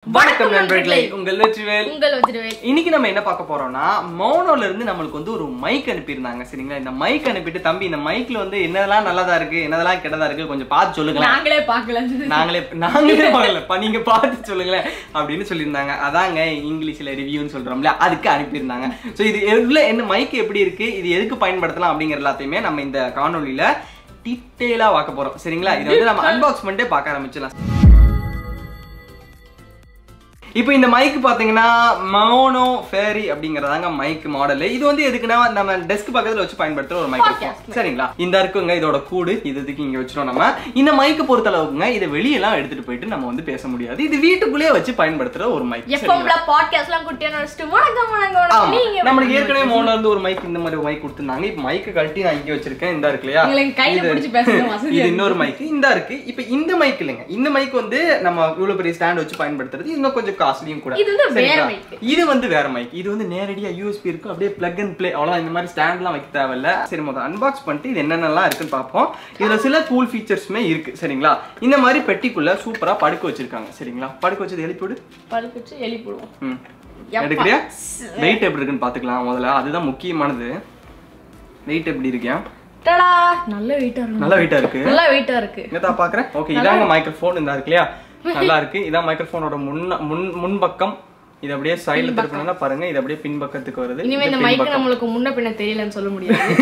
வணக்கம் நண்பர்களே உங்கள் வெற்றிவேல் உங்கள் வச்சிருவேன் இன்னைக்கு நம்ம என்ன பார்க்க போறோம்னா மோனோல இருந்து நம்மளுக்கு வந்து ஒரு மைக் அனுப்பியிருந்தாங்க சரிங்களா இந்த மைக் அனுப்பிட்டு தம்பி இந்த மைக்ல வந்து என்னதெல்லாம் நல்லதா இருக்கு என்னதெல்லாம் கெட்டதா இருக்கு கொஞ்சம் பார்த்து சொல்லுங்களேன் நாங்களே பார்க்கல நாங்களே நாங்களே பார்க்கல நீங்க பார்த்து சொல்லுங்களேன் அப்படின்னு சொல்லியிருந்தாங்க அதாங்க இங்கிலீஷ்ல ரிவ்யூன்னு சொல்றோம்ல அதுக்கு அனுப்பியிருந்தாங்க ஸோ இது எதுல என்ன மைக் எப்படி இருக்கு இது எதுக்கு பயன்படுத்தலாம் அப்படிங்கிற எல்லாத்தையுமே நம்ம இந்த காணொலியில டீட்டெயிலா பார்க்க போறோம் சரிங்களா இது வந்து நம்ம அன்பாக்ஸ் பண்ணிட்டே பார்க்க ஆரம்பிச்சிடலாம் இப்போ இந்த மைக் பாத்தீங்கன்னா மோனோ ஃபேரி அப்படிங்கறதாங்க மைக் மாடல் இது வந்து எதுக்குன்னா நம்ம டெஸ்க் பக்கத்துல வச்சு பயன்படுத்துற ஒரு மைக் சரிங்களா இந்த இருக்குங்க இதோட கூடு இது இதுக்கு இங்க வச்சிரும் நம்ம இந்த மைக் பொறுத்த அளவுக்குங்க இதை வெளியெல்லாம் எடுத்துட்டு போயிட்டு நம்ம வந்து பேச முடியாது இது வீட்டுக்குள்ளேயே வச்சு பயன்படுத்துற ஒரு மைக் எஃப்எம்ல பாட்காஸ்ட்லாம் குட்டியான வச்சுட்டு வணக்கம் வணக்கம் வணக்கம் ஆமா நீங்க நம்மளுக்கு ஏற்கனவே மோனோ இருந்து ஒரு மைக் இந்த மாதிரி மைக் கொடுத்துருந்தாங்க இப்போ மைக்கு கழட்டி நான் இங்க வச்சிருக்கேன் இந்த இருக்கு இல்லையா உங்களுக்கு கையில இது- பிடிச்சு பேசணும் வசதியா இது இன்னொரு மைக் இந்த இருக்கு இப்போ இந்த மைக் இல்லைங்க இந்த மைக் வந்து நம்ம இவ்வளவு பெரிய ஸ்டாண்ட் வச்சு பயன்படுத்துறது இன்னும் கொஞ்சம் காஸ்ட்லியும் கூட இது வந்து வேற சரிங்களா? mic. இது வந்து வேற மைக் இது வந்து நேரடியா யூஎஸ்பி இருக்கும் அப்படியே பிளக் அண்ட் ப்ளே அவ்வளவு இந்த மாதிரி ஸ்டாண்ட்லாம் வைக்க தேவையில்ல சரி முதல்ல அன்பாக்ஸ் பண்ணிட்டு இது என்னென்னலாம் இருக்குன்னு பார்ப்போம் இதுல சில கூல் ஃபீச்சர்ஸுமே இருக்கு சரிங்களா இந்த மாதிரி பெட்டிக்குள்ள சூப்பரா படுக்க வச்சிருக்காங்க சரிங்களா படுக்க வச்சது எழுப்பி விடு பழுக்க வச்சு எலி போடுவோம் ம் எப்பா. எடுக்கிறியா வெயிட் எப்படி இருக்குன்னு பாத்துக்கலாம் முதல்ல அதுதான் முக்கியமானது வெயிட் எப்படி இருக்கியா டடா நல்ல வெயிட்டா இருக்கு நல்ல வெயிட்டா இருக்கு நல்ல வெயிட்டா இருக்கு இங்கதான் பாக்குறேன் ஓகே இதாங்க மைக்ரோஃபோன் இந்த இருக்கு இல்லையா நல்லா இருக்கு இதான் மைக்ரோஃபோனோட முன்ன முன் முன்பக்கம் இது அப்படியே சைடுல திருப்பினா பாருங்க இது அப்படியே பின்பக்கத்துக்கு வருது இனிமே இது இந்த மைக் நம்மளுக்கு முன்ன பின்ன தெரியலன்னு சொல்ல முடியாது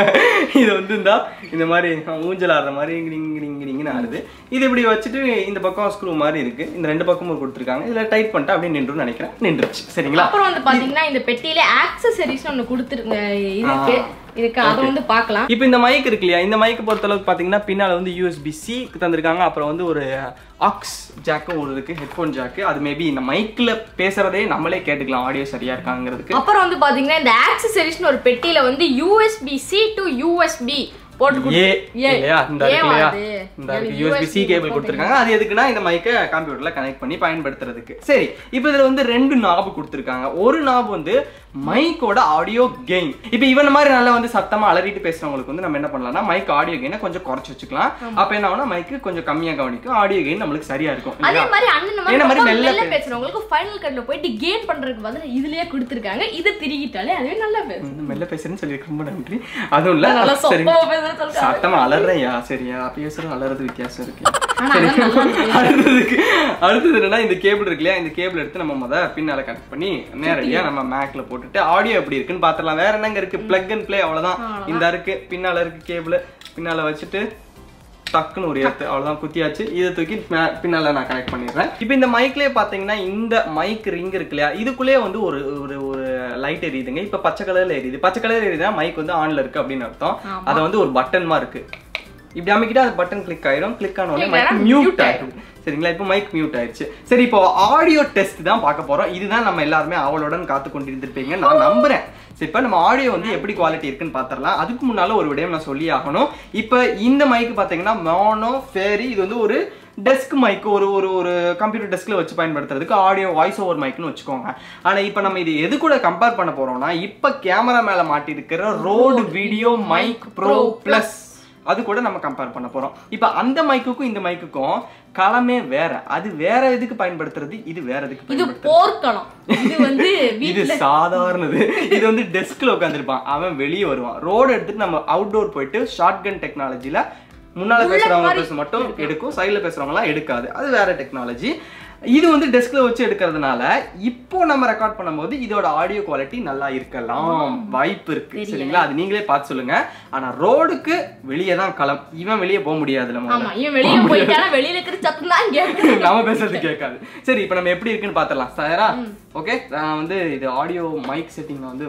இது வந்து இந்தா இந்த மாதிரி ஊஞ்சல் ஆடுற மாதிரி கிடிங் கிடிங் கிடிங்னு ஆடுது இது இப்படி வச்சுட்டு இந்த பக்கம் ஸ்க்ரூ மாதிரி இருக்கு இந்த ரெண்டு பக்கமும் கொடுத்துருக்காங்க இதுல டைட் பண்ணிட்டு அப்படியே நின்றுன்னு நினைக்கிறேன் நின்றுச்சு சரிங்களா அப்புறம் வந்து பாத்தீங்கன்னா இந்த பெட்டியில ஆக்சசரிஸ் ஒண்ணு கொடுத்துருங்க இருக்கு இருக்கு அதை வந்து பார்க்கலாம் இப்போ இந்த மைக் இருக்கு இல்லையா இந்த மைக் பொறுத்த அளவுக்கு பாத்தீங்கன்னா பின்னால வந்து யூஎஸ்பி சி தந்திருக்காங்க அப்புறம் வந்து ஒரு ஆக்ஸ் ஜாக்கும் ஒரு இருக்கு ஹெட்ஃபோன் ஜாக்கு அது மேபி இந்த மைக்ல பேசுறதே நம்மளே கேட்டுக்கலாம் ஆடியோ சரியா இருக்காங்கிறதுக்கு அப்புறம் வந்து பாத்தீங்கன்னா இந்த ஆக்சசரிஸ்னு ஒரு பெட்டியில வந்து யூஎஸ்பி சி டு யூஎஸ்பி போட்டு ஏ கொடுத்து- ஏ. இல்லையா இந்த இருக்கு ஏவா இல்லையா அது? இந்த எனக்கு யூஎஸ்பி சி USB கேபிள் கொடுத்துருக்காங்க அது எதுக்குன்னா இந்த மைக்கை கம்ப்யூட்டர்ல கனெக்ட் பண்ணி பயன்படுத்துறதுக்கு சரி இப்போ இதுல வந்து ரெண்டு நாப் கொடுத்துருக்காங்க ஒரு நாப் வந்து மைக்கோட ஆடியோ கெயின் இப்போ இவன் மாதிரி நல்லா வந்து சத்தமா அலறிட்டு பேசுறவங்களுக்கு வந்து நம்ம என்ன பண்ணலாம்னா மைக் ஆடியோ கெயினை கொஞ்சம் குறைச்சு வச்சுக்கலாம் அப்ப என்ன ஆகும்னா மைக்கு கொஞ்சம் கம்மியா கவனிக்கும் ஆடியோ கெயின் நம்மளுக்கு சரியா இருக்கும் அதே இல்லையா? மாதிரி அண்ணன் என்ன மாதிரி மாதிரி மெல்ல மெல்ல பேசுறவங்களுக்கு ஃபைனல் கட்ல போயிட்டு கேன் பண்றதுக்கு பதிலா இதுலயே கொடுத்துருக்காங்க இதை திருகிட்டாலே அதுவே நல்லா பேசும் ம், மெல்ல பேசுறேன்னு சொல்லி ரொம்ப நன்றி அதுவும் இல்ல நல்லா சரி சொப்பமா பேசுறது சொல்றாங்க சத்தமா அலறேயா சரியா பேசுறது அலறது வித்தியாசம் இருக்கு ஆனா சரி. அதான் நல்லா இருக்கு. அடுத்ததுக்கு அடுத்தது என்னன்னா இந்த கேபிள் இருக்கு இல்லையா இந்த கேபிள் எடுத்து நம்ம முத பின்னால கனெக்ட் பண்ணி நேரடியா நம்ம மேக்ல போட்டுட்டு ஆடியோ எப்படி இருக்குன்னு பாத்துடலாம் வேற என்னங்க இருக்கு பிளக் அண்ட் ப்ளே அவ்வளவுதான் இந்த இருக்கு பின்னால இருக்கு கேபிள் பின்னால வச்சுட்டு டக்குன்னு ஒரு ஏத்து அவ்வளவுதான் குத்தியாச்சு இதை தூக்கி மே- பின்னால நான் கனெக்ட் பண்ணிடுறேன் இப்போ இந்த மைக்லயே பாத்தீங்கன்னா இந்த மைக் ரிங் இருக்கு இல்லையா இதுக்குள்ளே வந்து ஒரு ஒரு ஒரு லைட் எரியுதுங்க இப்போ பச்சை கலர்ல எரியுது பச்சை கலர் எரியுதுன்னா மைக் வந்து ஆன்ல இருக்கு அப்படின்னு அர்த்தம் அதை வந்து ஒரு பட்டன் மாதிரி இருக்கு இப்படி அமைக்கிட்டா அந்த பட்டன் கிளிக் ஆயிரும் கிளிக் ஆன உடனே Click ஆனா மைக் மியூட் ஆயிடும் சரிங்களா இப்போ மைக் மியூட் ஆயிடுச்சு சரி இப்போ ஆடியோ டெஸ்ட் தான் பார்க்க போறோம் இதுதான் நம்ம எல்லாருமே அவளுடன் காத்து கொண்டிருந்திருப்பீங்க நான் நம்புறேன் சரி இப்போ நம்ம ஆடியோ வந்து எப்படி குவாலிட்டி இருக்குன்னு பார்த்துடலாம் அதுக்கு முன்னால ஒரு விடயம் நான் சொல்லி ஆகணும் இப்போ இந்த மைக் பார்த்தீங்கன்னா மோனோ ஃபேரி இது வந்து ஒரு டெஸ்க் மைக் ஒரு ஒரு ஒரு கம்ப்யூட்டர் டெஸ்க்ல வச்சு பயன்படுத்துறதுக்கு ஆடியோ வாய்ஸ் ஓவர் மைக்னு வச்சுக்கோங்க ஆனா இப்போ நம்ம இது எது கூட கம்பேர் பண்ண போறோம்னா இப்போ கேமரா மேல மாட்டியிருக்கிற Rode video mic pro plus அது கூட நம்ம கம்பேர் பண்ண போறோம் இப்போ அந்த மைக்குக்கும் இந்த மைக்குக்கும் களமே வேற அது வேற எதுக்கு பயன்படுத்துறது இது வேற எதுக்கு இது பயன்படுத்துறது போர்க்களம் இது வந்து இது சாதாரணது இது வந்து டெஸ்க்ல உட்காந்துருப்பான் அவன் வெளியே வருவான் ரோடு எடுத்துட்டு நம்ம அவுட்டோர் போயிட்டு ஷார்ட் கன் டெக்னாலஜில முன்னால பேசுறவங்க பேச மட்டும் எடுக்கும் சைடுல பேசுறவங்க எல்லாம் எடுக்காது அது வேற டெக்னாலஜி இது வந்து டெஸ்க்ல வச்சு எடுக்கிறதுனால இப்போ நம்ம ரெக்கார்ட் பண்ணும்போது இதோட ஆடியோ குவாலிட்டி நல்லா இருக்கலாம் வாய்ப்பு இருக்கு சரிங்களா அது நீங்களே பார்த்து சொல்லுங்க ஆனா ரோடுக்கு வெளியே தான் களம் இவன் வெளியே போக முடியாது நம்ம ஆமா இவன் வெளிய போயிட்டானா வெளியில இருக்கிற சத்தம் தான் கேக்குது நாம பேசுறது கேட்காது சரி இப்போ நம்ம எப்படி இருக்குன்னு பாத்திரலாம் சாரா ஓகே நான் வந்து இது ஆடியோ மைக் செட்டிங்ல வந்து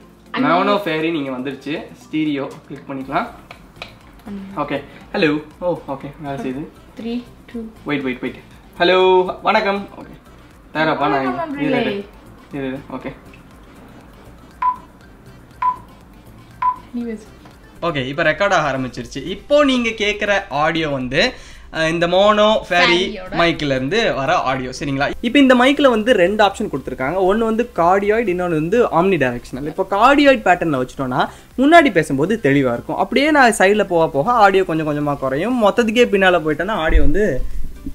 மோனோ ஃபேரி நீங்க வந்துருச்சு ஸ்டீரியோ கிளிக் பண்ணிக்கலாம் ஓகே ஹலோ ஓ ஓகே வேலை செய்யுது three two wait wait wait hello வணக்கம் ஓகே தயாராப்பா நான் வணக்கம் இது நண்பர்களே. இது ஓகே ஓகே இப்போ ரெக்கார்ட் ஆக ஆரம்பிச்சிருச்சு இப்போ நீங்க கேட்குற ஆடியோ வந்து அஹ், இந்த மோனோ ஃபேரி Fairy-யோட. மைக்ல இருந்து வர ஆடியோ சரிங்களா இப்போ இந்த மைக்ல வந்து ரெண்டு ஆப்ஷன் கொடுத்துருக்காங்க ஒன்று வந்து கார்டியாய்டு இன்னொன்று வந்து ஆம்னி டைரக்ஷனல் இப்போ கார்டியாய்டு பேட்டர்னில் வச்சுட்டோம்னா முன்னாடி பேசும்போது தெளிவாக இருக்கும் அப்படியே நான் சைடில் போக போக ஆடியோ கொஞ்சம் கொஞ்சமாக குறையும் மொத்தத்துக்கே பின்னால் போயிட்டேன்னா ஆடியோ வந்து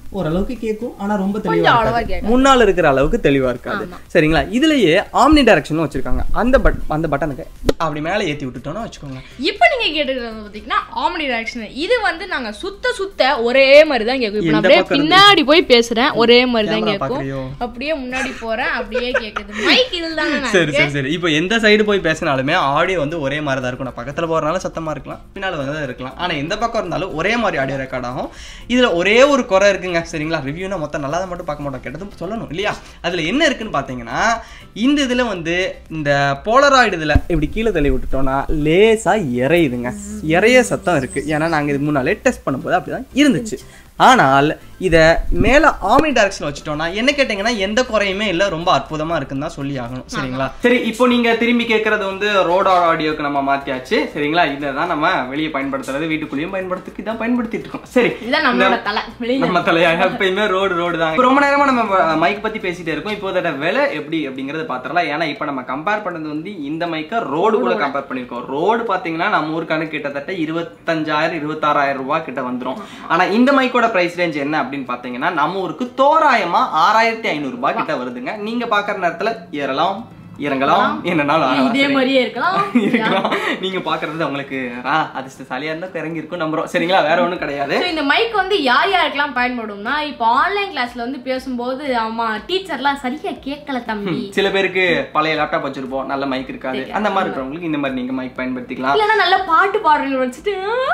ஓரளவுக்கு கேட்கும் ஆனா ரொம்ப கொஞ்சம் தெளிவா அவ்வளவா இருக்காது. கேட்காது. முன்னால இருக்கிற அளவுக்கு தெளிவா இருக்காது சரிங்களா இதுலயே ஆம்னி டைரக்ஷனும் வச்சிருக்காங்க அந்த பட் அந்த பட்டனுக்கு அப்படி மேல ஏத்தி விட்டுட்டோம்னா வச்சுக்கோங்க இப்போ நீங்க கேட்டுக்கிறது பாத்தீங்கன்னா ஆம்னி டைரக்ஷன் இது வந்து நாங்க சுத்த சுத்த ஒரே மாதிரி தான் கேட்கும் இப்போ நான் எந்த அப்படியே பக்கம் இருந்து? பின்னாடி போய் பேசுறேன் ஒரே மாதிரி தான் Camera கேட்கும் பாக்குறியோ? அப்படியே முன்னாடி போறேன் அப்படியே கேக்குது மைக் இதில் தானே நான் சரி சரி சரி இப்போ எந்த சைடு போய் பேசினாலுமே ஆடியோ வந்து ஒரே மாதிரி தான் இருக்கும் நான் பக்கத்துல போறதுனால சத்தமா இருக்கலாம் பின்னால வந்து இருக்கலாம் ஆனா எந்த பக்கம் இருந்தாலும் ஒரே மாதிரி ஆடியோ ரெக்கார்ட் ஆகும் இதுல ஒரே ஒரு குறை இருக்குங்க சரிங்களா ரிவ்யூனா மொத்தம் நல்லதை மட்டும் பார்க்க மாட்டோம் கெட்டதும் சொல்லணும் இல்லையா அதுல என்ன இருக்குன்னு பாத்தீங்கன்னா இந்த இதுல வந்து இந்த போலராய்டு இதுல இப்படி கீழே தள்ளி விட்டுட்டோம்னா லேசா இறையுதுங்க இறைய சத்தம் இருக்கு ஏன்னா நாங்க இதுக்கு முன்னாலே டெஸ்ட் பண்ணும்போது அப்படிதான் இருந்துச்சு ஆனால் இதை மேலே ஆமி டைரக்ஷன் வச்சுட்டோம்னா என்ன கேட்டிங்கன்னா எந்த குறையுமே இல்லை ரொம்ப அற்புதமாக இருக்குன்னு தான் சொல்லி ஆகணும் சரிங்களா சரி இப்போ நீங்கள் திரும்பி கேட்குறது வந்து ரோட் ஆடியோக்கு நம்ம மாற்றியாச்சு சரிங்களா இதை தான் நம்ம வெளியே பயன்படுத்துறது வீட்டுக்குள்ளேயும் பயன்படுத்திக்கு தான் பயன்படுத்திட்டு இருக்கோம் சரி இதுதான் நம்மளோட தலை வெளியில நம்ம தலையா எப்பயுமே ரோடு ரோடு தான் இப்ப ரொம்ப நேரமா நம்ம மைக் பத்தி பேசிட்டே இருக்கோம் இப்போ அதோட விலை எப்படி அப்படிங்கறத பாத்திரலாம் ஏன்னா இப்போ நம்ம கம்பேர் பண்ணது வந்து இந்த மைக்கை ரோடு கூட கம்பேர் பண்ணிருக்கோம் ரோடு பாத்தீங்கன்னா நம்ம ஊருக்கான கிட்டத்தட்ட இருபத்தஞ்சாயிரம் இருபத்தாறாயிரம் ரூபாய் கிட்ட வந்துரும் ஆனா இந்த மைக்கோட பிரைஸ் ரேஞ்ச் என்ன அப்படின்னு பாத்தீங்கன்னா நம்ம ஊருக்கு தோராயமா ஆறாயிரத்தி ஐநூறு ரூபாய் கிட்ட வருதுங்க நீங்க பாக்குற நேரத்துல ஏறலாம் இறங்கலாம் என்னன்னாலும் ஆகலாம். இதே சரி. மாதிரியே இருக்கலாம் இருக்கலாம் நீங்க பாக்குறது உங்களுக்கு ஆ அதிர்ஷ்டசாலியா இருந்தா இறங்கி இருக்கும் நம்புறோம் சரிங்களா வேற ஒண்ணும் கிடையாது So, இந்த மைக் வந்து யார் யாருக்கெல்லாம் பயன்படும்னா இப்போ ஆன்லைன் கிளாஸ்ல வந்து பேசும்போது ஆமா டீச்சர்லாம் சரியா கேட்கல தம்பி சில பேருக்கு பழைய லேப்டாப் வச்சிருப்போம் நல்ல மைக் இருக்காது அந்த மாதிரி இருக்கிறவங்களுக்கு இந்த மாதிரி நீங்க மைக் பயன்படுத்திக்கலாம் இல்லைன்னா நல்ல பாட்டு பாடுறவங்க வச்சுட்டு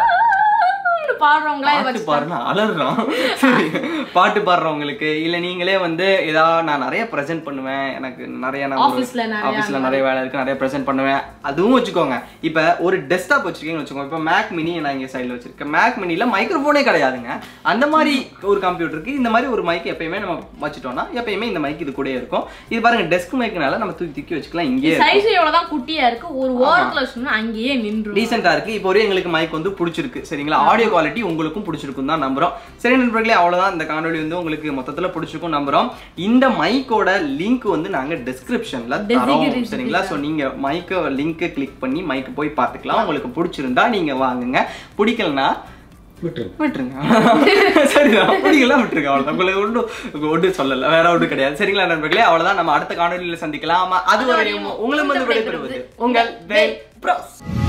ஆன்னு பாடுறவங்களா இதை பாட்டு வச்சு பாடுனா அலறான் சரி பாட்டு பாடுறவங்களுக்கு இல்ல நீங்களே வந்து ஏதா நான் நிறைய ப்ரெசென்ட் பண்ணுவேன் எனக்கு நிறைய நான் ஒரு- ஆஃபீஸ்ல நிறைய ஆஃபீஸ்ல நிறைய வேலை இருக்கு நிறைய ப்ரெசென்ட் பண்ணுவேன் அதுவும் வச்சுக்கோங்க இப்ப ஒரு டெஸ்க்டாப் வச்சிருக்கீங்கன்னு வச்சுக்கோங்க இப்ப மேக் மினி நான் இங்க சைடுல வச்சிருக்கேன் மேக் மினில மைக்ரோஃபோனே கிடையாதுங்க அந்த மாதிரி ஒரு கம்ப்யூட்டருக்கு இந்த மாதிரி ஒரு மைக் எப்பயுமே நம்ம வச்சுட்டோம்னா எப்பயுமே இந்த மைக் இது கூட இருக்கும் இது பாருங்க டெஸ்க் மைக்னால நம்ம தூக்கி தூக்கி வச்சுக்கலாம் இங்கே சைஸ் எவ்வளவுதான் குட்டியா இருக்கு ஒரு ஓரத்துல வச்சோம்னா அங்கேயே நின்று டீசெண்டா இருக்கு இப்போ வரையும் எங்களுக்கு மைக் வந்து பிடிச்சிருக்கு சரிங்களா ஆடியோ குவாலிட்டி உங்களுக்கும் பிடிச்சிருக்கும் தான் நம்புறோம் சரி நண்பர்களே அவ்வளவுதான் இந்த காணொளி வந்து உங்களுக்கு மொத்தத்துல பிடிச்சிருக்கும் நம்புறோம் இந்த மைக்கோட லிங்க் வந்து நாங்க டிஸ்கிரிப்ஷன்ல தரோம் சரிங்களா சோ நீங்க மைக்க லிங்க் கிளிக் பண்ணி மைக் போய் பார்த்துக்கலாம் உங்களுக்கு பிடிச்சிருந்தா நீங்க வாங்குங்க பிடிக்கலனா விட்டுருங்க சரிதான் பிடிக்கலாம் விட்டுருங்க அவ்வளவுதான் உங்களுக்கு ஒன்றும் ஒன்றும் சொல்லல வேற ஒன்றும் கிடையாது சரிங்களா நண்பர்களே அவ்வளவுதான் நம்ம அடுத்த காணொலியில சந்திக்கலாம் ஆமா, அதுவரையும் உங்களுக்கு வந்து விடைபெறுவது உங்கள் வேல் ப்ரோஸ்